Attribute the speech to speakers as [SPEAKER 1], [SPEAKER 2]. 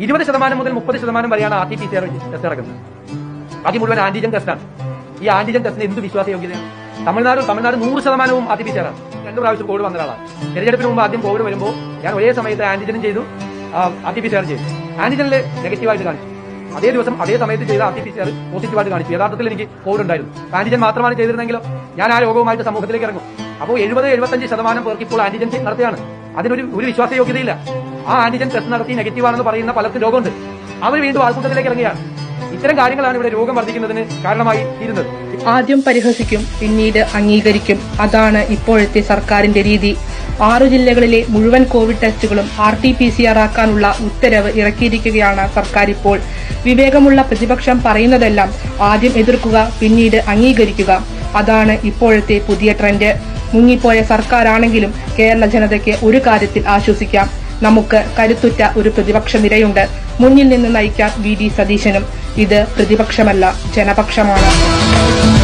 [SPEAKER 1] ഇരുപത് ശതമാനം മുതൽ മുപ്പത് ശതമാനം വരെയാണ് R T P C R test നടക്കുന്നത് ബാക്കി മുഴുവൻ ആന്റിജൻ ടെസ്റ്റാണ് ഈ ആന്റിജൻ ടെസ്റ്റിന് എന്ത് വിശ്വാസയോഗ്യതയാണ് തമിഴ്നാട് തമിഴ്നാട് നൂറ് ശതമാനവും ആർ ടി പി സി ആറാണ് രണ്ട് പ്രാവശ്യം കോവിഡ് വന്ന ഒരാളാണ് തെരഞ്ഞെടുപ്പിന് മുമ്പ് ആദ്യം കോവിഡ് വരുമ്പോൾ ഞാൻ ഒരേ സമയത്ത് ആന്റിജനും ചെയ്തു R T P C R ചെയ്തു ആന്റിജനിൽ നെഗറ്റീവായിട്ട് കാണിച്ചു അതേ ദിവസം അതേ സമയത്ത് ചെയ്ത R T P C R പോസിറ്റീവായിട്ട് കാണിച്ചു യഥാർത്ഥത്തിൽ എനിക്ക് കോവിഡ് ഉണ്ടായിരുന്നു ആന്റിജൻ മാത്രമാണ് ചെയ്തിരുന്നെങ്കിലോ ഞാൻ ആ രോഗവുമായിട്ട് സമൂഹത്തിലേക്ക് ഇറങ്ങും അപ്പോൾ എഴുപത് എഴുപത്തഞ്ച് ശതമാനം പേർക്ക് ഇപ്പോൾ ആന്റിജൻ നടത്തുകയാണ് അതിനൊരു ഒരു വിശ്വാസയോഗ്യതയില്ല ആ ആന്റിജൻ ടെസ്റ്റ് നടത്തി നെഗറ്റീവ് ആണെന്ന് പറയുന്ന പലർക്കും രോഗമുണ്ട് അവർ വീണ്ടും ആൾക്കൂട്ടത്തിലേക്ക് ഇറങ്ങുകയാണ് ഇത്തരം കാര്യങ്ങളാണ് ഇവിടെ രോഗം വർദ്ധിക്കുന്നതിന് കാരണമായി തീരുന്നത്
[SPEAKER 2] ആദ്യം പരിഹസിക്കും പിന്നീട് അംഗീകരിക്കും അതാണ് ഇപ്പോഴത്തെ സർക്കാരിന്റെ രീതി ആറു ജില്ലകളിലെ മുഴുവൻ കോവിഡ് ടെസ്റ്റുകളും R T P C R ആക്കാനുള്ള ഉത്തരവ് ഇറക്കിയിരിക്കുകയാണ് സർക്കാർ ഇപ്പോൾ വിവേകമുള്ള പ്രതിപക്ഷം പറയുന്നതെല്ലാം ആദ്യം എതിർക്കുക പിന്നീട് അംഗീകരിക്കുക അതാണ് ഇപ്പോഴത്തെ പുതിയ ട്രെൻഡ് മുങ്ങിപ്പോയ സർക്കാരാണെങ്കിലും കേരള ജനതയ്ക്ക് ഒരു കാര്യത്തിൽ ആശ്വസിക്കാം നമുക്ക് കരുത്തുറ്റ ഒരു പ്രതിപക്ഷ നിരയുണ്ട് മുന്നിൽ നിന്ന് നയിക്കാൻ വി ഡി സതീശനും ഇത് പ്രതിപക്ഷമല്ല ജനപക്ഷമാണ്